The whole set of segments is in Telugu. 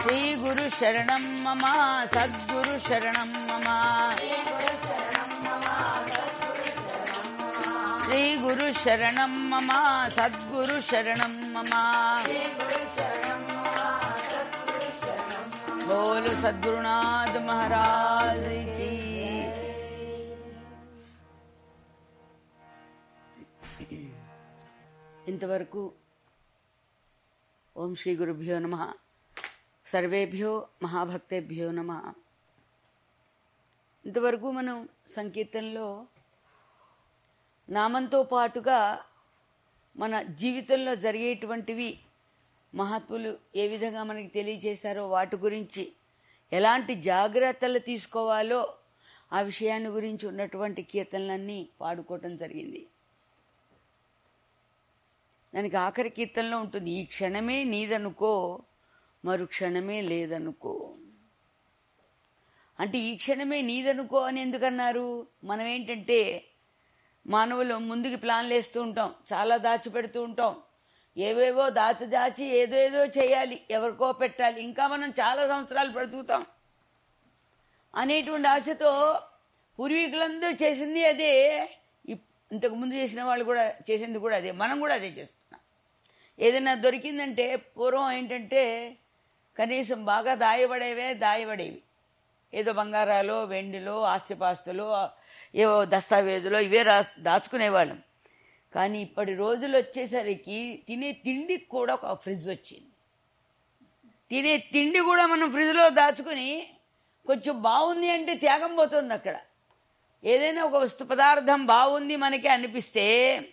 శ్రీగురు శరణం మమ సద్గురు శరణం మమ శ్రీగురు శరణం మమ సద్గురు శరణం మమ బోలు సద్గురునాథ్ మహారాజ్ కి ఇంతవరకు ఓం శ్రీ గురుభ్యో నమ సర్వేభ్యో మహాభక్తేభ్యో నమ ఇంతవరకు మనం సంకీర్తనలో నామంతో పాటుగా మన జీవితంలో జరిగేటువంటివి మహాత్ములు ఏ విధంగా మనకి తెలియజేశారో వాటి గురించి ఎలాంటి జాగ్రత్తలు తీసుకోవాలో ఆ విషయాన్ని గురించి ఉన్నటువంటి కీర్తనలన్నీ పాడుకోవటం జరిగింది దానికి ఆఖరి కీర్తనలో ఉంటుంది ఈ క్షణమే నీదనుకో మరు క్షణమే లేదనుకో అంటే ఈ క్షణమే నీదనుకో అని ఎందుకన్నారు మనం ఏంటంటే మానవులు ముందుకి ప్లాన్లు వేస్తూ ఉంటాం చాలా దాచిపెడుతూ ఉంటాం ఏవేవో దాచి దాచి ఏదో ఏదో చేయాలి ఎవరికో పెట్టాలి ఇంకా మనం చాలా సంవత్సరాలు బ్రతుకుతాం అనేటువంటి ఆశతో పూర్వీకులందరూ చేసింది అదే ఇప్- ఇంతకు ముందు చేసిన వాళ్ళు కూడా చేసింది కూడా అదే మనం కూడా అదే చేస్తున్నాం ఏదైనా దొరికిందంటే పూర్వం ఏంటంటే కనీసం బాగా దాయబడేవే దాయబడేవి ఏదో బంగారాలో వెండిలో ఆస్తిపాస్తులో ఏవో దస్తావేజులో ఇవే రా దాచుకునేవాళ్ళం కానీ ఇప్పటి రోజులు వచ్చేసరికి తినే తిండికి కూడా ఒక ఫ్రిడ్జ్ వచ్చింది తినే తిండి కూడా మనం ఫ్రిడ్జ్లో దాచుకుని కొంచెం బాగుంది అంటే త్యాగం పోతుంది అక్కడ ఏదైనా ఒక వస్తు పదార్థం బాగుంది మనకి అనిపిస్తే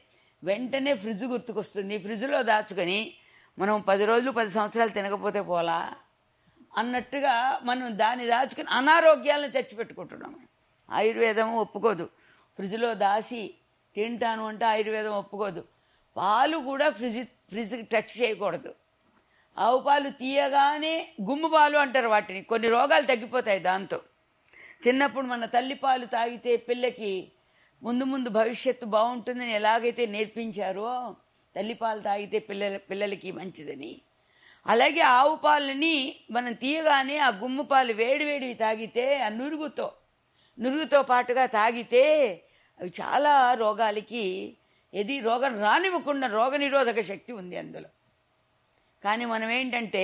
వెంటనే ఫ్రిడ్జ్ గుర్తుకొస్తుంది ఫ్రిడ్జ్లో దాచుకొని మనం పది రోజులు పది సంవత్సరాలు తినకపోతే పోలా అన్నట్టుగా మనం దాన్ని దాచుకుని అనారోగ్యాలను తెచ్చిపెట్టుకుంటున్నాం ఆయుర్వేదం ఒప్పుకోదు ఫ్రిడ్జ్లో దాసి తింటాను అంటే ఆయుర్వేదం ఒప్పుకోదు పాలు కూడా ఫ్రిడ్జ్ ఫ్రిడ్జ్కి టచ్ చేయకూడదు ఆవు పాలు తీయగానే గుమ్ము పాలు అంటారు వాటిని కొన్ని రోగాలు తగ్గిపోతాయి దాంతో చిన్నప్పుడు మన తల్లి పాలు తాగితే పిల్లకి ముందు ముందు భవిష్యత్తు బాగుంటుందని ఎలాగైతే నేర్పించారో తల్లి పాలు తాగితే పిల్లల పిల్లలకి మంచిదని అలాగే ఆవు పాలని మనం తీయగానే ఆ గుమ్ము పాలు వేడివేడివి తాగితే ఆ నురుగుతో నురుగుతో పాటుగా తాగితే అవి చాలా రోగాలకి ఏది రోగం రానివ్వకుండా రోగనిరోధక శక్తి ఉంది అందులో కానీ మనం ఏంటంటే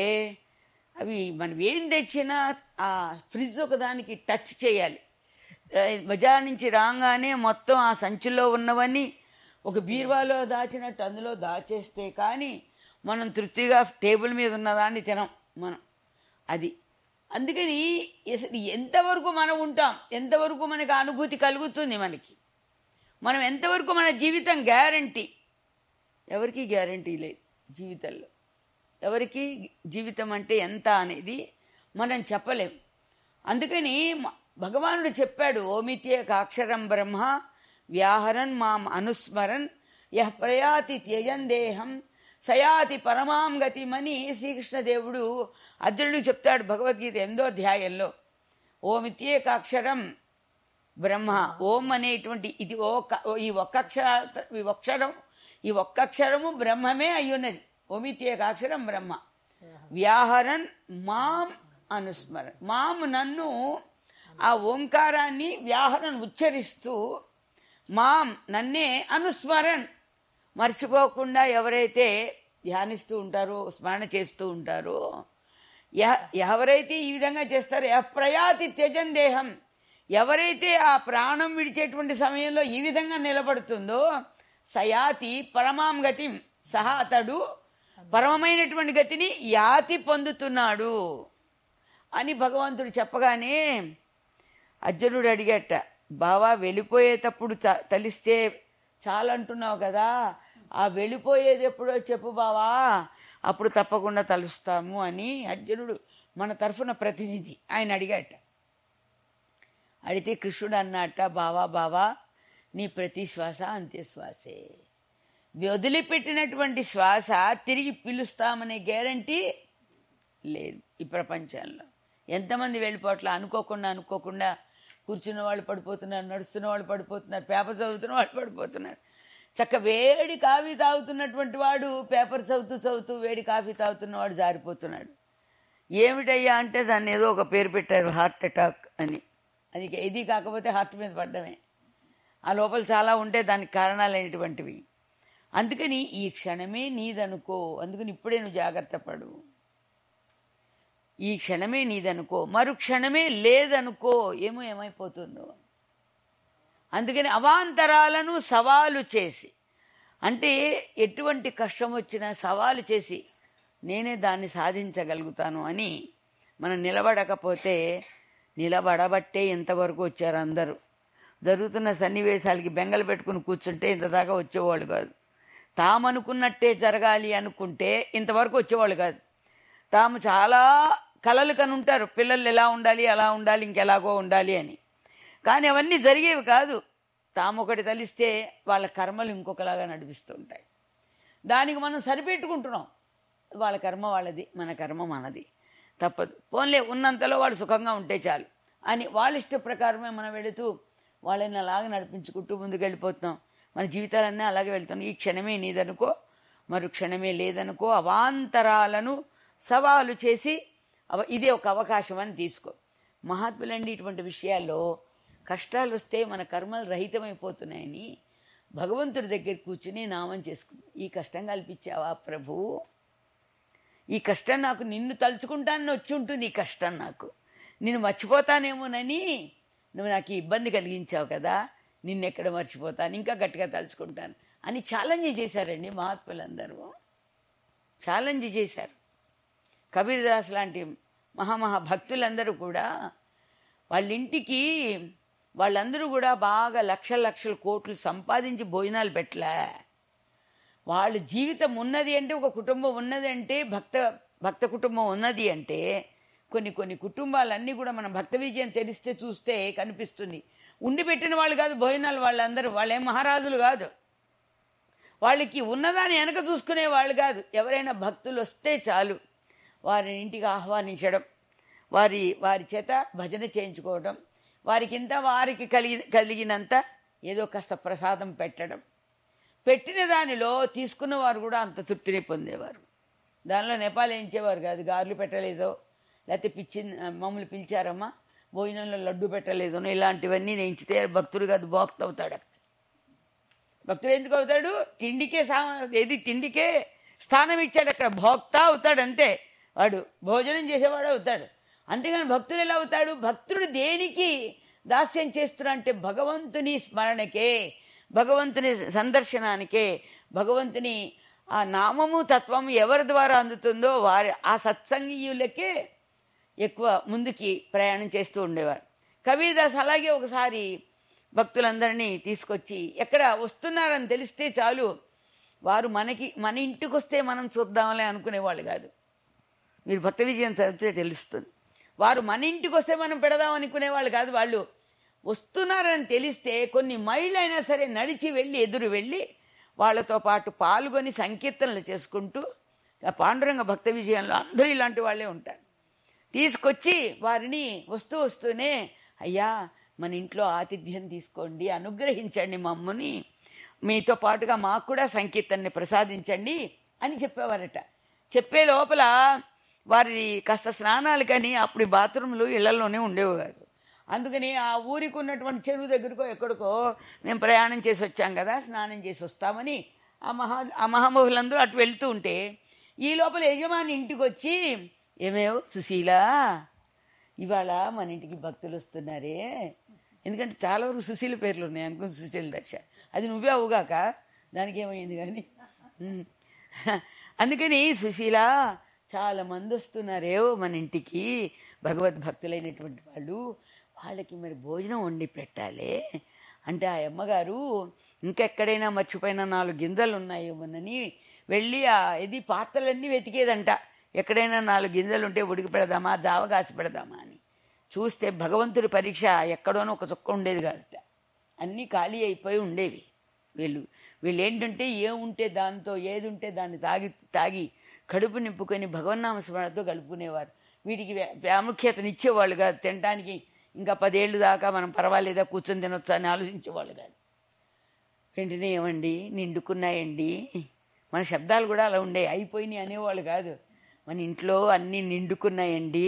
అవి మనం ఏం తెచ్చినా ఆ ఫ్రిడ్జ్ ఒకదానికి టచ్ చేయాలి ఆ, బజార్ నుంచి రాగానే మొత్తం ఆ సంచుల్లో ఉన్నవన్నీ ఒక బీరువాలో దాచినట్టు అందులో దాచేస్తే కానీ మనం తృప్తిగా టేబుల్ మీద ఉన్నదాన్ని తినం మనం అది అందుకని అసలు ఎంతవరకు మనం ఉంటాం ఎంతవరకు మనకి ఆ అనుభూతి కలుగుతుంది మనకి మనం ఎంతవరకు మన జీవితం గ్యారంటీ ఎవరికి గ్యారంటీ లేదు జీవితంలో ఎవరికి జీవితం అంటే ఎంత అనేది మనం చెప్పలేం అందుకని మ- భగవానుడు చెప్పాడు ఓమిత్యేక అక్షరం బ్రహ్మ వ్యాహరన్ మాం అనుస్మరన్ యహ్ ప్రయాతి త్యజన్ దేహం సయాతి పరమాం గతిమని శ్రీకృష్ణదేవుడు అర్జునుడికి చెప్తాడు భగవద్గీత ఎనిమిదో అధ్యాయంలో ఓమిత్యేక అక్షరం బ్రహ్మ ఓం అనేటువంటి ఇది ఒక ఈ ఒక్క అక్షర ఈ అక్షరం ఈ ఒక్క అక్షరము బ్రహ్మమే అయ్యున్నది ఓమిత్యేక అక్షరం బ్రహ్మ వ్యాహరన్ మాం అనుస్మరన్ మాం నన్ను ఆ ఓంకారాన్ని వ్యాహరన్ ఉచ్చరిస్తూ మాం నన్నే అనుస్మరన్ మర్చిపోకుండా ఎవరైతే ధ్యానిస్తూ ఉంటారో స్మరణ చేస్తూ ఉంటారో ఎ- ఎవరైతే ఈ విధంగా చేస్తారో ప్రయాతి త్యజన్ దేహం ఎవరైతే ఆ ప్రాణం విడిచేటువంటి సమయంలో ఈ విధంగా నిలబడుతుందో సయాతి పరమాం గతిం సహా అతడు పరమమైనటువంటి గతిని యాతి పొందుతున్నాడు అని భగవంతుడు చెప్పగానే అర్జునుడు అడిగట బావా వెళ్ళిపోయేటప్పుడు త- తలిస్తే చాలంటున్నావు కదా ఆ వెళ్ళిపోయేది ఎప్పుడో చెప్పు బావా అప్పుడు తప్పకుండా తలుస్తాము అని అర్జునుడు మన తరఫున ప్రతినిధి ఆయన అడిగాట అడిగితే కృష్ణుడు అన్నట్ట బావా బావా నీ ప్రతి శ్వాస అంత్యశ్వాసే వదిలిపెట్టినటువంటి శ్వాస తిరిగి పిలుస్తామనే గ్యారంటీ లేదు ఈ ప్రపంచంలో ఎంతమంది వెళ్ళిపోవట్లా అనుకోకుండా అనుకోకుండా కూర్చున్న వాళ్ళు పడిపోతున్నారు నడుస్తున్న వాళ్ళు పడిపోతున్నారు పేపర్ చదువుతున్న వాళ్ళు పడిపోతున్నారు చక్క వేడి కాఫీ తాగుతున్నటువంటి వాడు పేపర్ చదువుతూ చదువుతూ వేడి కాఫీ తాగుతున్నవాడు జారిపోతున్నాడు ఏమిటయ్యా అంటే దాన్ని ఏదో ఒక పేరు పెట్టారు హార్ట్ అటాక్ అని అది ఇది కాకపోతే హార్ట్ మీద పడ్డమే ఆ లోపల చాలా ఉంటే దానికి కారణాలైనటువంటివి అందుకని ఈ క్షణమే నీదనుకో అందుకని ఇప్పుడే నువ్వు జాగ్రత్త పడు ఈ క్షణమే నీదనుకో మరు క్షణమే లేదనుకో ఏమో ఏమైపోతుందో అందుకని అవాంతరాలను సవాలు చేసి అంటే ఎటువంటి కష్టం వచ్చినా సవాలు చేసి నేనే దాన్ని సాధించగలుగుతాను అని మనం నిలబడకపోతే నిలబడబట్టే ఇంతవరకు వచ్చారు అందరూ జరుగుతున్న సన్నివేశాలకి బెంగలు పెట్టుకుని కూర్చుంటే ఇంతదాకా వచ్చేవాళ్ళు కాదు తామనుకున్నట్టే జరగాలి అనుకుంటే ఇంతవరకు వచ్చేవాళ్ళు కాదు తాము చాలా కలలు కని ఉంటారు పిల్లలు ఎలా ఉండాలి అలా ఉండాలి ఇంకెలాగో ఉండాలి అని కానీ అవన్నీ జరిగేవి కాదు తాము ఒకటి తలిస్తే వాళ్ళ కర్మలు ఇంకొకలాగా నడిపిస్తూ ఉంటాయి దానికి మనం సరిపెట్టుకుంటున్నాం వాళ్ళ కర్మ వాళ్ళది మన కర్మ మనది తప్పదు పోన్లే ఉన్నంతలో వాళ్ళు సుఖంగా ఉంటే చాలు అని వాళ్ళ ఇష్ట ప్రకారమే మనం వెళుతూ వాళ్ళని అలాగే నడిపించుకుంటూ ముందుకు వెళ్ళిపోతున్నాం మన జీవితాలన్నీ అలాగే వెళ్తున్నాం ఈ క్షణమే నీదనుకో మరు క్షణమే లేదనుకో అవాంతరాలను సవాలు చేసి అవ ఇదే ఒక అవకాశం అని తీసుకో మహాత్ములండి ఇటువంటి విషయాల్లో కష్టాలు వస్తే మన కర్మలు రహితమైపోతున్నాయని భగవంతుడి దగ్గర కూర్చుని నామం చేసుకున్నాం ఈ కష్టం కల్పించావా ప్రభు ఈ కష్టం నాకు నిన్ను తలుచుకుంటానని వచ్చి ఉంటుంది ఈ కష్టం నాకు నిన్ను మర్చిపోతానేమోనని నువ్వు నాకు ఈ ఇబ్బంది కలిగించావు కదా నిన్నెక్కడ మర్చిపోతాను ఇంకా గట్టిగా తలుచుకుంటాను అని ఛాలెంజ్ చేశారండి మహాత్ములందరూ ఛాలెంజ్ చేశారు కబీర్ దాస్ లాంటి మహామహా భక్తులందరూ కూడా వాళ్ళ ఇంటికి వాళ్ళందరూ కూడా బాగా లక్షల లక్షల కోట్లు సంపాదించి భోజనాలు పెట్టలే వాళ్ళ జీవితం ఉన్నది అంటే ఒక కుటుంబం ఉన్నది అంటే భక్త భక్త కుటుంబం ఉన్నది అంటే కొన్ని కొన్ని కుటుంబాలన్నీ కూడా మనం భక్త విజయం తెలిస్తే చూస్తే కనిపిస్తుంది ఉండి పెట్టిన వాళ్ళు కాదు భోజనాలు వాళ్ళందరూ వాళ్ళేం మహారాజులు కాదు వాళ్ళకి ఉన్నదాన్ని వెనక చూసుకునే వాళ్ళు కాదు ఎవరైనా భక్తులు వస్తే చాలు వారిని ఇంటికి ఆహ్వానించడం వారి వారి చేత భజన చేయించుకోవడం వారికి ఇంత వారికి కలిగి కలిగినంత ఏదో కాస్త ప్రసాదం పెట్టడం పెట్టిన దానిలో తీసుకున్న వారు కూడా అంత తృప్తిని పొందేవారు దానిలో నేపాల్ వేయించేవారు కాదు గారెలు పెట్టలేదో లేకపోతే పిచ్చి మమ్మల్ని పిలిచారమ్మా భోజనంలో లడ్డు పెట్టలేదనో ఇలాంటివన్నీ నేయించితే భక్తుడు కాదు భోక్త అవుతాడు భక్తుడు ఎందుకు అవుతాడు తిండికే సా ఏది తిండికే స్థానం ఇచ్చాడు అక్కడ భోక్త అవుతాడు అంతే వాడు భోజనం చేసేవాడు అవుతాడు అంతేగాని భక్తుడు ఎలా అవుతాడు భక్తుడు దేనికి దాస్యం చేస్తున్నా అంటే భగవంతుని స్మరణకే భగవంతుని సందర్శనానికే భగవంతుని ఆ నామము తత్వము ఎవరి ద్వారా అందుతుందో వారి ఆ సత్సంగీయులకే ఎక్కువ ముందుకి ప్రయాణం చేస్తూ ఉండేవారు కబీర్దాస్ అలాగే ఒకసారి భక్తులందరినీ తీసుకొచ్చి ఎక్కడ వస్తున్నారని తెలిస్తే చాలు వారు మనకి మన ఇంటికి వస్తే మనం చూద్దాంలే అనుకునేవాళ్ళు కాదు మీరు భక్త విజయం చదివితే తెలుస్తుంది వారు మన ఇంటికి వస్తే మనం పెడదాం అనుకునేవాళ్ళు కాదు వాళ్ళు వస్తున్నారని తెలిస్తే కొన్ని మైళ్ళు అయినా సరే నడిచి వెళ్ళి ఎదురు వెళ్ళి వాళ్ళతో పాటు పాల్గొని సంకీర్తనలు చేసుకుంటూ ఆ పాండురంగ భక్త విజయంలో అందరూ ఇలాంటి వాళ్ళే ఉంటారు తీసుకొచ్చి వారిని వస్తూ వస్తూనే అయ్యా మన ఇంట్లో ఆతిథ్యం తీసుకోండి అనుగ్రహించండి మమ్మల్ని మీతో పాటుగా మాకు కూడా సంకీర్తనని ప్రసాదించండి అని చెప్పేవారట చెప్పే లోపల వారి కాస్త స్నానాలు కానీ అప్పుడు బాత్రూమ్లు ఇళ్లలోనే ఉండేవి కాదు అందుకని ఆ ఊరికి ఉన్నటువంటి చెరువు దగ్గరకో ఎక్కడికో మేము ప్రయాణం చేసి వచ్చాం కదా స్నానం చేసి వస్తామని ఆ మహా ఆ మహామహులందరూ అటు వెళ్తూ ఉంటే ఈ లోపల యజమాని ఇంటికి వచ్చి ఏమేవ్ సుశీల ఇవాళ మన ఇంటికి భక్తులు వస్తున్నారే ఎందుకంటే చాలా వరకు సుశీల పేర్లు ఉన్నాయి అందుకని సుశీల దర్శ అది నువ్వే అవుగాక దానికి ఏమైంది కానీ ఉమ్. అందుకని సుశీల చాలా మంది వస్తున్నారేవో మన ఇంటికి భగవద్భక్తులైనటువంటి వాళ్ళు వాళ్ళకి మరి భోజనం వండి పెట్టాలి అంటే ఆ అమ్మగారు ఇంకెక్కడైనా మర్చిపోయిన నాలుగు గింజలు ఉన్నాయేమోనని వెళ్ళి ఆ ఇది పాత్రలన్నీ వెతికేదంట ఎక్కడైనా నాలుగు గింజలు ఉంటే ఉడికి పెడదామా జావ కాసి పెడదామా అని చూస్తే భగవంతుడి పరీక్ష ఎక్కడోనో ఒక చుక్క ఉండేది కాదట అన్నీ ఖాళీ అయిపోయి ఉండేవి వీళ్ళు వీళ్ళు ఏంటంటే ఏముంటే దాంతో ఏది ఉంటే దాన్ని తాగి తాగి కడుపు నింపుకొని భగవన్నామ స్మరణతో గడుపుకునేవారు వీటికి వ్యా- ప్రాముఖ్యతనిచ్చేవాళ్ళు కాదు తినడానికి ఇంకా పదేళ్ళు దాకా మనం పర్వాలేదా కూర్చొని తినొచ్చా అని ఆలోచించేవాళ్ళు కాదు వెంటనే ఏమండి నిండుకున్నాయండి మన శబ్దాలు కూడా అలా ఉండే అయిపోయినాయి అనేవాళ్ళు కాదు మన ఇంట్లో అన్నీ నిండుకున్నాయండి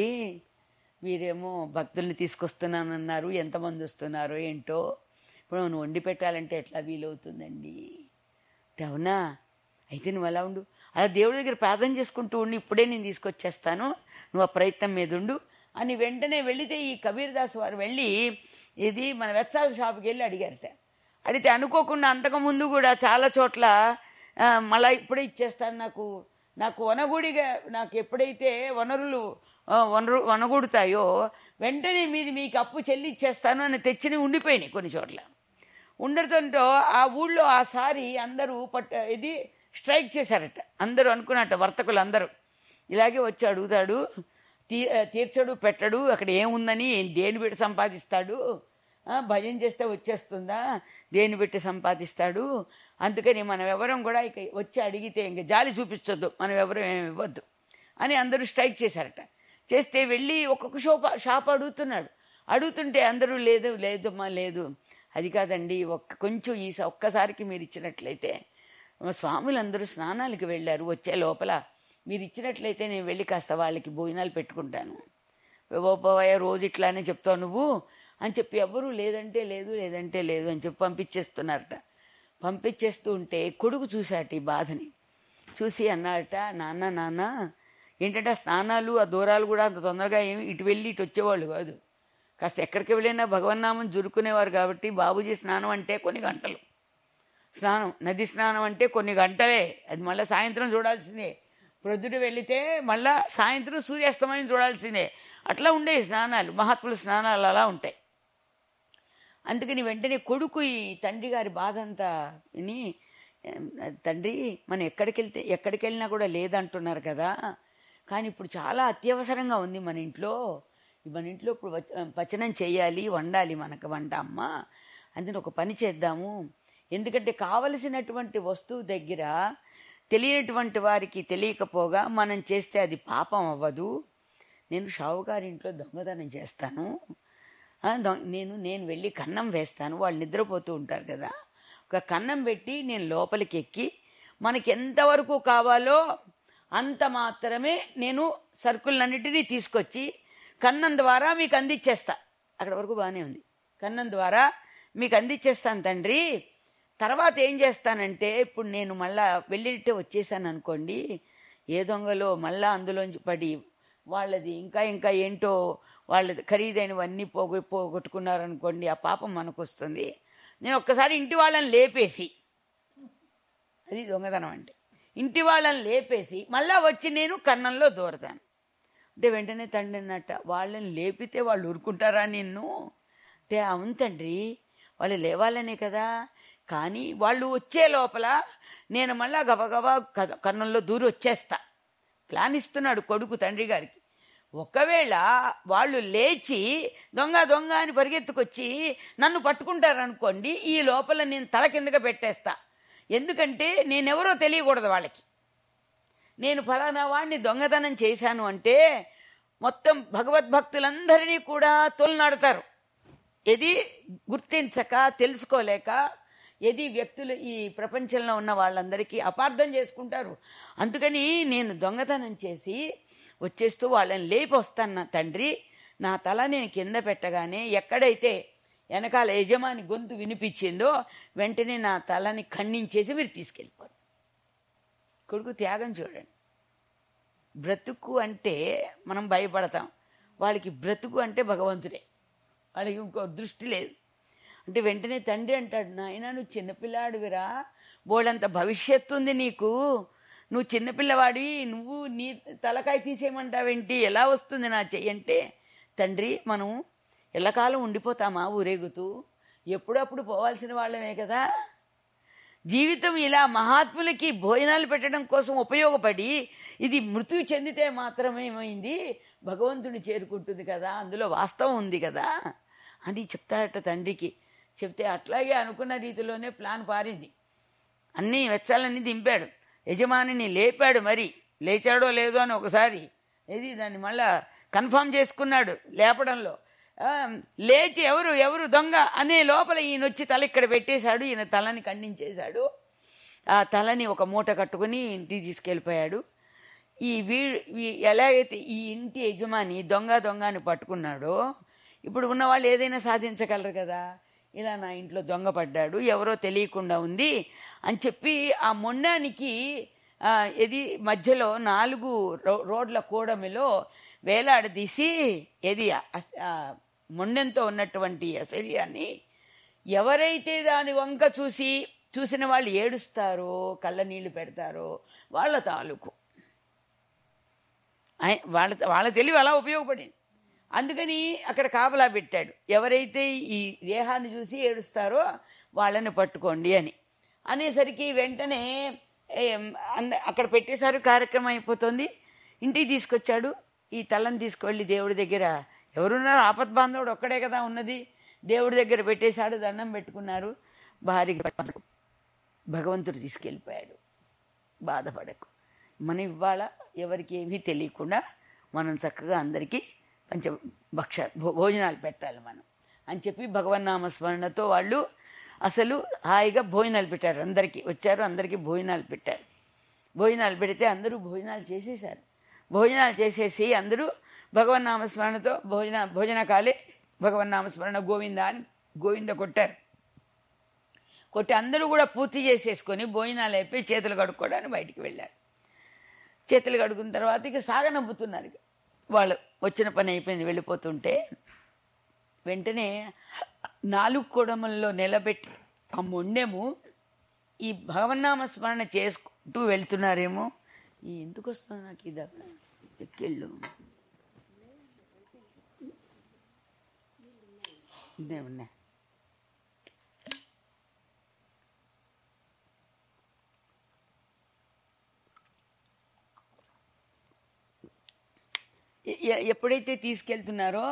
మీరేమో భక్తుల్ని తీసుకొస్తున్నానన్నారు ఎంతమంది వస్తున్నారో ఏంటో ఇప్పుడు నువ్వు వండి పెట్టాలంటే ఎట్లా వీలవుతుందండి అంటే అవునా అయితే నువ్వు అలా ఉండు అలా దేవుడి దగ్గర ప్రార్థన చేసుకుంటూ ఉండి ఇప్పుడే నేను తీసుకొచ్చేస్తాను నువ్వు ఆ ప్రయత్నం మీద ఉండు అని వెంటనే వెళితే ఈ కబీర్ దాస్ వారు వెళ్ళి ఇది మన వెచ్చాల షాప్కి వెళ్ళి అడిగారట అడిగితే అనుకోకుండా అంతకుముందు కూడా చాలా చోట్ల ఆ, మళ్ళా ఇప్పుడే ఇచ్చేస్తాను నాకు నాకు వనగూడిగా నాకు ఎప్పుడైతే వనరులు ఆ, వనరు వనగూడుతాయో వెంటనే మీది మీకు అప్పు చెల్లి ఇచ్చేస్తాను అని తెచ్చినవి ఉండిపోయినాయి కొన్ని చోట్ల ఉండటంతో ఆ ఊళ్ళో ఆ సారి అందరూ పట్ట ఇది స్ట్రైక్ చేశారట అందరూ అనుకున్నట్ట వర్తకులు అందరూ ఇలాగే వచ్చి అడుగుతాడు తీ తీర్చడు పెట్టడు అక్కడ ఏముందని దేని పెట్టి సంపాదిస్తాడు ఆ, భజన చేస్తే వచ్చేస్తుందా దేని పెట్టి సంపాదిస్తాడు అందుకని మనం ఎవరం కూడా ఇక వచ్చి అడిగితే ఇంక జాలి చూపించొద్దు మనం ఎవరం ఏమి ఇవ్వద్దు అని అందరూ స్ట్రైక్ చేశారట చేస్తే వెళ్ళి ఒక్కొక్క షోప షాప్ అడుగుతున్నాడు అడుగుతుంటే అందరూ లేదు లేదమ్మా లేదు అది కాదండి ఒక్క కొంచెం ఈ స- ఒక్కసారికి మీరు ఇచ్చినట్లయితే మా స్వాములందరూ స్నానాలకు వెళ్ళారు వచ్చే లోపల మీరు ఇచ్చినట్లయితే నేను వెళ్ళి కాస్త వాళ్ళకి భోజనాలు పెట్టుకుంటాను ఓపోవయ్య రోజు ఇట్లానే చెప్తావు నువ్వు అని చెప్పి ఎవ్వరూ లేదంటే లేదు లేదంటే లేదు అని చెప్పి పంపించేస్తున్నారట పంపించేస్తూ ఉంటే కొడుకు చూశాట ఈ బాధని చూసి అన్నాడట నాన్న నాన్న ఏంటంటే ఆ స్నానాలు ఆ దూరాలు కూడా అంత తొందరగా ఏమి ఇటు వెళ్ళి ఇటు వచ్చేవాళ్ళు కాదు కాస్త ఎక్కడికి వెళ్ళినా భగవన్నామం జురుకునేవారు కాబట్టి బాబూజీ స్నానం అంటే కొన్ని గంటలు స్నానం నది స్నానం అంటే కొన్ని గంటలే అది మళ్ళీ సాయంత్రం చూడాల్సిందే ప్రొద్దుట వెళితే మళ్ళా సాయంత్రం సూర్యాస్తమయం చూడాల్సిందే అట్లా ఉండే స్నానాలు మహాత్ముల స్నానాలు అలా ఉంటాయి అందుకని వెంటనే కొడుకు ఈ తండ్రి గారి బాధ అంతా విని "ఏం, తండ్రి మనం ఎక్కడికి వెళ్తే ఎక్కడికి వెళ్ళినా కూడా లేదంటున్నారు కదా కానీ ఇప్పుడు చాలా అత్యవసరంగా ఉంది మన ఇంట్లో మన ఇంట్లో ఇప్పుడు వచ- పచనం చేయాలి వండాలి మనకు వంట అమ్మ అందుకని ఒక పని చేద్దాము ఎందుకంటే కావలసినటువంటి వస్తువు దగ్గర తెలియనటువంటి వారికి తెలియకపోగా మనం చేస్తే అది పాపం అవ్వదు నేను షావుగారి ఇంట్లో దొంగతనం చేస్తాను ఆ, దొ- నేను నేను వెళ్ళి కన్నం వేస్తాను వాళ్ళు నిద్రపోతూ ఉంటారు కదా ఒక కన్నం పెట్టి నేను లోపలికి ఎక్కి మనకి ఎంతవరకు కావాలో అంత మాత్రమే నేను సరుకులన్నిటినీ తీసుకొచ్చి కన్నం ద్వారా మీకు అందించేస్తా అక్కడ వరకు బాగానే ఉంది కన్నం ద్వారా మీకు అందించేస్తాను తండ్రి తర్వాత ఏం చేస్తానంటే ఇప్పుడు నేను మళ్ళా వెళ్ళినట్టే వచ్చేసాను అనుకోండి ఏ దొంగలో మళ్ళా అందులోంచి పడి వాళ్ళది ఇంకా ఇంకా ఏంటో వాళ్ళది ఖరీదైనవన్నీ పోగొ పోగొట్టుకున్నారనుకోండి ఆ పాపం మనకు వస్తుంది నేను ఒక్కసారి ఇంటి వాళ్ళని లేపేసి అది దొంగతనం అంటే ఇంటి వాళ్ళని లేపేసి మళ్ళా వచ్చి నేను కన్నంలో దూరతాను అంటే వెంటనే తండ్రి అన్నట్ట వాళ్ళని లేపితే వాళ్ళు ఊరుకుంటారా నిన్ను అంటే అవును తండ్రి వాళ్ళు లేవాలనే కదా కానీ వాళ్ళు వచ్చే లోపల నేను మళ్ళా గబగబా కద- కన్నంలో దూరి వచ్చేస్తా ప్లాన్ ఇస్తున్నాడు కొడుకు తండ్రి గారికి ఒకవేళ వాళ్ళు లేచి దొంగ దొంగ అని పరిగెత్తుకొచ్చి నన్ను పట్టుకుంటారనుకోండి ఈ లోపల నేను తల కిందగా పెట్టేస్తా ఎందుకంటే నేనెవరో తెలియకూడదు వాళ్ళకి నేను ఫలానా వాడిని దొంగతనం చేశాను అంటే మొత్తం భగవద్భక్తులందరినీ కూడా తొలనాడతారు ఏది గుర్తించక తెలుసుకోలేక ఏది వ్యక్తులు ఈ ప్రపంచంలో ఉన్న వాళ్ళందరికీ అపార్థం చేసుకుంటారు అందుకని నేను దొంగతనం చేసి వచ్చేస్తూ వాళ్ళని లేపి వస్తాను నా తండ్రి నా తల నేను కింద పెట్టగానే ఎక్కడైతే వెనకాల యజమాని గొంతు వినిపించిందో వెంటనే నా తలని ఖండించేసి మీరు తీసుకెళ్ళిపోండి కొడుకు త్యాగం చూడండి బ్రతుకు అంటే మనం భయపడతాం వాళ్ళకి బ్రతుకు అంటే భగవంతుడే వాళ్ళకి ఇంకో దృష్టి లేదు అంటే వెంటనే తండ్రి అంటాడు నాయన నువ్వు చిన్నపిల్లాడివిరా బోళ్ళంత భవిష్యత్తు ఉంది నీకు నువ్వు చిన్నపిల్లవాడి నువ్వు నీ తలకాయ తీసేయమంటావేంటి ఎలా వస్తుంది నా చెయ్యి అంటే తండ్రి మనం ఎల్లకాలం ఉండిపోతామా ఊరేగుతూ ఎప్పుడప్పుడు పోవాల్సిన వాళ్ళమే కదా జీవితం ఇలా మహాత్ములకి భోజనాలు పెట్టడం కోసం ఉపయోగపడి ఇది మృత్యు చెందితే మాత్రమే ఏమైంది భగవంతుని చేరుకుంటుంది కదా అందులో వాస్తవం ఉంది కదా అని చెప్తాడట తండ్రికి చెప్తే అట్లాగే అనుకున్న రీతిలోనే ప్లాన్ పారింది అన్నీ వెచ్చాలన్నీ దింపాడు యజమానిని లేపాడు మరి లేచాడో లేదో అని ఒకసారి ఇది దాన్ని మళ్ళా కన్ఫర్మ్ చేసుకున్నాడు లేపడంలో ఆ, లేచి ఎవరు ఎవరు దొంగ అనే లోపల ఈయన వచ్చి తల ఇక్కడ పెట్టేశాడు ఈయన తలని ఖండించేశాడు ఆ తలని ఒక మూట కట్టుకుని ఇంటికి తీసుకెళ్ళిపోయాడు ఈ వీ వీ- ఎలాగైతే ఈ ఇంటి యజమాని దొంగ దొంగ అని పట్టుకున్నాడో ఇప్పుడు ఉన్న వాళ్ళు ఏదైనా సాధించగలరు కదా ఇలా నా ఇంట్లో దొంగ పడ్డాడు ఎవరో తెలియకుండా ఉంది అని చెప్పి ఆ మొండానికి ఆ, ఇది మధ్యలో నాలుగు రో- రోడ్ల కూడమిలో వేలాడదీసి ఏది అస్- ఆ మొండెంతో ఉన్నటువంటి ఆ శరీరాన్ని ఎవరైతే దాని వంక చూసి చూసిన వాళ్ళు ఏడుస్తారో కళ్ళ నీళ్లు పెడతారో వాళ్ళ తాలూకు ఆయ- వాళ్ళ వాళ్ళ తెలివి అలా ఉపయోగపడింది అందుకని అక్కడ కాపలా పెట్టాడు ఎవరైతే ఈ దేహాన్ని చూసి ఏడుస్తారో వాళ్ళని పట్టుకోండి అని అనేసరికి వెంటనే ఏం, అంద- అక్కడ పెట్టేశారు కార్యక్రమం అయిపోతుంది ఇంటికి తీసుకొచ్చాడు ఈ తలని తీసుకువెళ్ళి దేవుడి దగ్గర ఎవరున్నారు ఆపద్బాంధవుడు ఒక్కడే కదా ఉన్నది దేవుడి దగ్గర పెట్టేశాడు దండం పెట్టుకున్నారు భార్య భగవంతుడు తీసుకెళ్ళిపోయాడు బాధపడకు మనం ఇవాళ ఎవరికి ఏమీ తెలియకుండా మనం చక్కగా అందరికీ పంచ భక్ష భో- భోజనాలు పెట్టాలి మనం అని చెప్పి భగవన్నామ స్మరణతో వాళ్ళు అసలు హాయిగా భోజనాలు పెట్టారు అందరికీ వచ్చారు అందరికీ భోజనాలు పెట్టారు భోజనాలు పెడితే అందరూ భోజనాలు చేసేశారు భోజనాలు చేసేసి అందరూ భగవన్నామ స్మరణతో భోజన భోజన కాలే భగవన్నామ స్మరణ గోవింద అని గోవింద కొట్టారు కొట్టి అందరూ కూడా పూర్తి చేసేసుకొని భోజనాలు అయిపోయి చేతులు కడుక్కోవడానికి బయటికి వెళ్ళారు చేతులు కడుక్కున్న తర్వాత ఇక సాగనవ్వుతున్నారు ఇక వాళ్ళు వచ్చిన పని అయిపోయింది వెళ్ళిపోతుంటే వెంటనే నాలుగు కొడమల్లో నిలబెట్టి ఆ మొండెము ఈ భగవన్నామ స్మరణ చేసుకుంటూ వెళ్తున్నారేమో ఈ ఎందుకు వస్తుంది నాకు ఇది ఎక్కిళ్ళు ఉన్నాయి ఉన్నాయి ఎ- ఎ- ఎప్పుడైతే తీసుకెళ్తున్నారో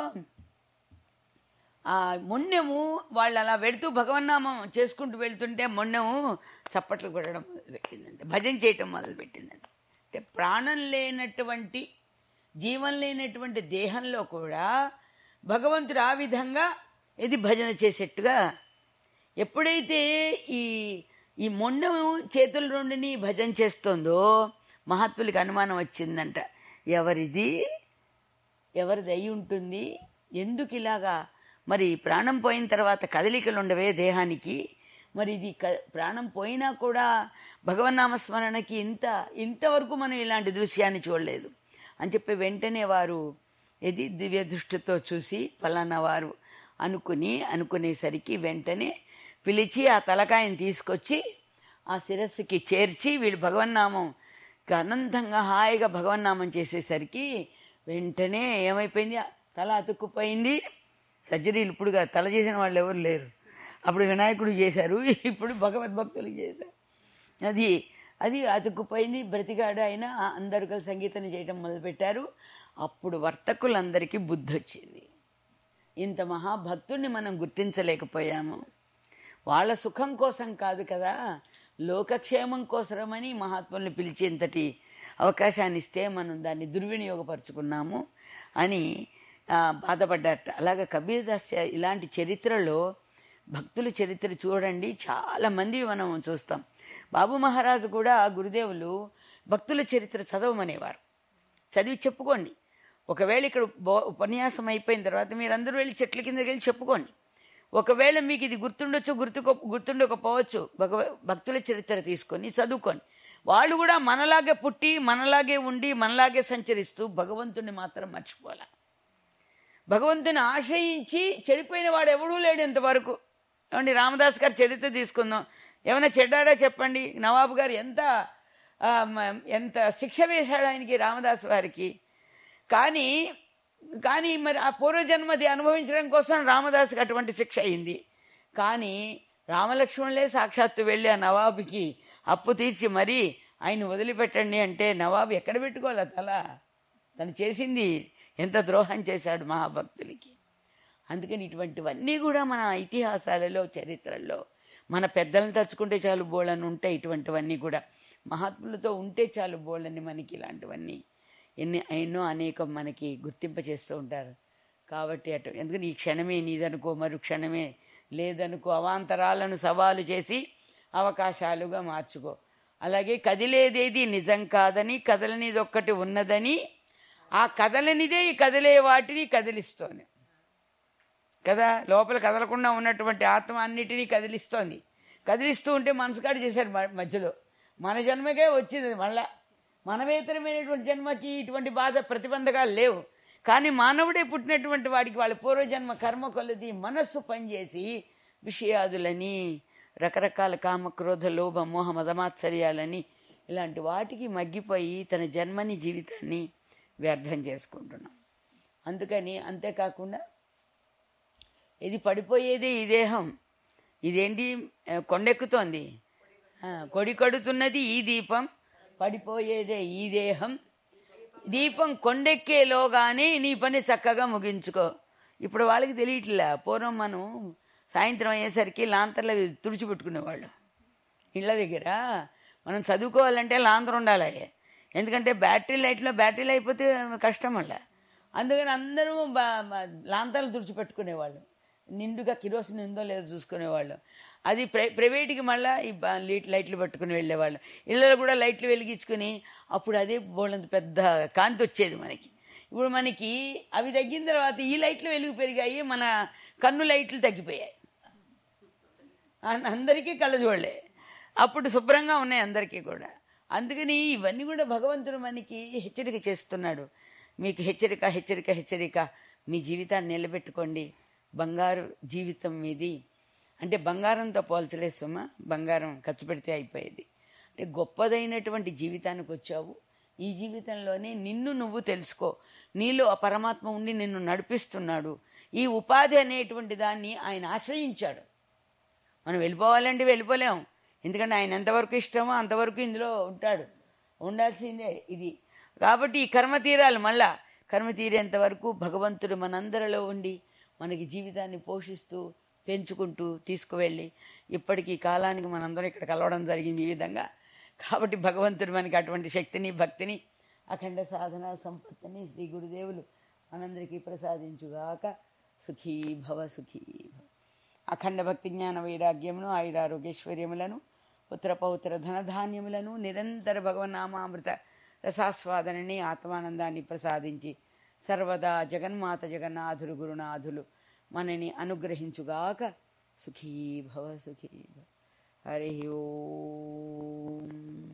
ఆ మొన్నెము వాళ్ళు అలా వెళుతూ భగవన్నామం చేసుకుంటూ వెళ్తుంటే మొన్నెము చప్పట్లు కొట్టడం మొదలుపెట్టిందంటే భజన చేయటం మొదలుపెట్టిందండి అంటే ప్రాణం లేనటువంటి జీవం లేనటువంటి దేహంలో కూడా భగవంతుడు ఆ విధంగా ఇది భజన చేసేట్టుగా ఎప్పుడైతే ఈ ఈ మొండము చేతుల నుండిని భజన చేస్తుందో మహాత్ములకి అనుమానం వచ్చిందంట ఎవరిది ఎవరిది అయి ఉంటుంది ఎందుకు ఇలాగా మరి ప్రాణం పోయిన తర్వాత కదలికలు ఉండవే దేహానికి మరి ఇది క ప్రాణం పోయినా కూడా భగవన్నామస్మరణకి ఇంత ఇంతవరకు మనం ఇలాంటి దృశ్యాన్ని చూడలేదు అని చెప్పి వెంటనే వారు ఇది దివ్య దృష్టితో చూసి ఫలానా వారు అనుకుని అనుకునేసరికి వెంటనే పిలిచి ఆ తలకాయని తీసుకొచ్చి ఆ శిరస్సుకి చేర్చి వీళ్ళు భగవన్నామం అనంతంగా హాయిగా భగవన్నామం చేసేసరికి వెంటనే ఏమైపోయింది తల అతుక్కుపోయింది సర్జరీలు ఇప్పుడుగా తల చేసిన వాళ్ళు ఎవరు లేరు అప్పుడు వినాయకుడు చేశారు ఇప్పుడు భగవద్భక్తులు చేశారు అది అది అతుక్కుపోయింది బ్రతిగాడు అయినా అందరు కలిసి సంగీతం చేయటం మొదలుపెట్టారు అప్పుడు వర్తకులందరికీ బుద్ధి వచ్చింది ఇంత మహాభక్తుడిని మనం గుర్తించలేకపోయాము వాళ్ళ సుఖం కోసం కాదు కదా లోకక్షేమం కోసమని మహాత్ముల్ని పిలిచేంతటి అవకాశాన్ని ఇస్తే మనం దాన్ని దుర్వినియోగపరుచుకున్నాము అని ఆ, బాధపడ్డారట అలాగే కబీర్ దాస్ చ- ఇలాంటి చరిత్రలో భక్తుల చరిత్ర చూడండి చాలా మంది మనం చూస్తాం బాబు మహారాజు కూడా గురుదేవులు భక్తుల చరిత్ర చదవమనేవారు చదివి చెప్పుకోండి ఒకవేళ ఇక్కడ బో ఉపన్యాసం అయిపోయిన తర్వాత మీరందరూ వెళ్ళి చెట్ల కిందకి వెళ్ళి చెప్పుకోండి ఒకవేళ మీకు ఇది గుర్తుండొచ్చు గుర్తుకో గుర్తుండకపోవచ్చు భగవ భక్తుల చరిత్ర తీసుకొని చదువుకోండి వాళ్ళు కూడా మనలాగే పుట్టి మనలాగే ఉండి మనలాగే సంచరిస్తూ భగవంతుని మాత్రం మర్చిపోలే భగవంతుని ఆశ్రయించి చెడిపోయిన వాడు ఎవడూ లేడు ఇంతవరకు ఏమండి రామదాస్ గారి చరిత్ర తీసుకుందాం ఏమైనా చెడ్డాడా చెప్పండి నవాబు గారు ఎంత ఆ, మ- ఎంత శిక్ష వేశాడు ఆయనకి రామదాస్ వారికి కానీ కానీ మరి ఆ పూర్వజన్మది అనుభవించడం కోసం రామదాస్కి అటువంటి శిక్ష అయింది కానీ రామలక్ష్మణులే సాక్షాత్తు వెళ్ళి ఆ నవాబుకి అప్పు తీర్చి మరీ ఆయన వదిలిపెట్టండి అంటే నవాబు ఎక్కడ పెట్టుకోవాలి తల తను చేసింది ఎంత ద్రోహం చేశాడు మహాభక్తులకి అందుకని ఇటువంటివన్నీ కూడా మన ఇతిహాసాలలో చరిత్రల్లో మన పెద్దలను తలుచుకుంటే చాలు బోళ్ళని ఉంటాయి ఇటువంటివన్నీ కూడా మహాత్ములతో ఉంటే చాలు బోళ్ళని మనకి ఇలాంటివన్నీ ఎన్ని ఎన్నో అనేకం మనకి గుర్తింప చేస్తూ ఉంటారు కాబట్టి అటు ఎందుకని ఈ క్షణమే నీదనుకో మరు క్షణమే లేదనుకో అవాంతరాలను సవాలు చేసి అవకాశాలుగా మార్చుకో అలాగే కదిలేదేది నిజం కాదని కదలనిది ఒక్కటి ఉన్నదని ఆ కదలనిదే ఈ కదిలే వాటిని కదిలిస్తోంది కదా లోపల కదలకుండా ఉన్నటువంటి ఆత్మ అన్నిటినీ కదిలిస్తోంది కదిలిస్తూ ఉంటే మనసుకాడు చేశారు మ- మధ్యలో మన జన్మకే వచ్చింది అది మళ్ళా మనవేతరమైనటువంటి జన్మకి ఇటువంటి బాధ ప్రతిబంధకాలు లేవు కానీ మానవుడే పుట్టినటువంటి వాడికి వాళ్ళ పూర్వజన్మ కర్మ కొలది మనస్సు పనిచేసి విషయాదులని రకరకాల కామ క్రోధ లోభ మోహ మదమాత్సర్యాలని ఇలాంటి వాటికి మగ్గిపోయి తన జన్మని జీవితాన్ని వ్యర్థం చేసుకుంటున్నాం అందుకని అంతేకాకుండా ఇది పడిపోయేదే ఈ దేహం ఇదేంటి ఆ, కొండెక్కుతోంది ఆ, కొడి కొడుతున్నది ఈ దీపం పడిపోయేదే ఈ దేహం దీపం కొండెక్కేలోగానే నీ పని చక్కగా ముగించుకో ఇప్పుడు వాళ్ళకి తెలియట్లే పూర్వం మనం సాయంత్రం అయ్యేసరికి లాంతర్లు అవి తుడిచిపెట్టుకునేవాళ్ళు ఇళ్ళ దగ్గర మనం చదువుకోవాలంటే లాంతర్ ఉండాలి ఎందుకంటే బ్యాటరీ లైట్లో బ్యాటరీలు అయిపోతే కష్టం మళ్ళా అందుకని అందరూ బా- బా- లాంతర్లు తుడిచిపెట్టుకునేవాళ్ళు నిండుగా కిరోసిన్ ఉందో లేదో చూసుకునేవాళ్ళు అది ప్రై ప్రైవేట్కి మళ్ళీ ఈ బా- లైట్ లైట్లు పట్టుకుని వెళ్ళేవాళ్ళు ఇళ్ళలో కూడా లైట్లు వెలిగించుకుని అప్పుడు అదే బోళ్ళంత పెద్ద కాంతి వచ్చేది మనకి ఇప్పుడు మనకి అవి తగ్గిన తర్వాత ఈ లైట్లు వెలుగు పెరిగాయి మన కన్ను లైట్లు తగ్గిపోయాయి అన్- అందరికీ కళ్ళజోళ్ళే అప్పుడు శుభ్రంగా ఉన్నాయి అందరికీ కూడా అందుకని ఇవన్నీ కూడా భగవంతుడు మనకి హెచ్చరిక చేస్తున్నాడు మీకు హెచ్చరిక హెచ్చరిక హెచ్చరిక మీ జీవితాన్ని నిలబెట్టుకోండి బంగారు జీవితం మీది అంటే బంగారంతో పోల్చలేదు సుమా బంగారం ఖర్చు పెడితే అయిపోయేది అంటే గొప్పదైనటువంటి జీవితానికి వచ్చావు ఈ జీవితంలోనే నిన్ను నువ్వు తెలుసుకో నీలో ఆ పరమాత్మ ఉండి నిన్ను నడిపిస్తున్నాడు ఈ ఉపాధి అనేటువంటి దాన్ని ఆయన ఆశ్రయించాడు మనం వెళ్ళిపోవాలంటే వెళ్ళిపోలేం ఎందుకంటే ఆయన ఎంతవరకు ఇష్టమో అంతవరకు ఇందులో ఉంటాడు ఉండాల్సిందే ఇది కాబట్టి ఈ కర్మ తీరాలి మళ్ళా కర్మ తీరేంత వరకు భగవంతుడు మనందరిలో ఉండి మనకి జీవితాన్ని పోషిస్తూ పెంచుకుంటూ తీసుకువెళ్ళి ఇప్పటికీ ఈ కాలానికి మనందరం ఇక్కడ కలవడం జరిగింది ఈ విధంగా కాబట్టి భగవంతుడు మనకి అటువంటి శక్తిని భక్తిని అఖండ సాధన సంపత్తిని శ్రీ గురుదేవులు మనందరికీ ప్రసాదించుగాక సుఖీ భవ సుఖీ భవ అఖండ భక్తి జ్ఞాన వైరాగ్యమును ఆయురారోగ్యైశ్వర్యములను పుత్ర పౌత్ర ధనధాన్యములను నిరంతర భగవన్నామామృత రసాస్వాదనని ఆత్మానందాన్ని ప్రసాదించి సర్వదా జగన్మాత జగన్నాథులు గురునాథులు మనని అనుగ్రహించుగాక సుఖీ భవ సుఖీ భవ హరి ఓం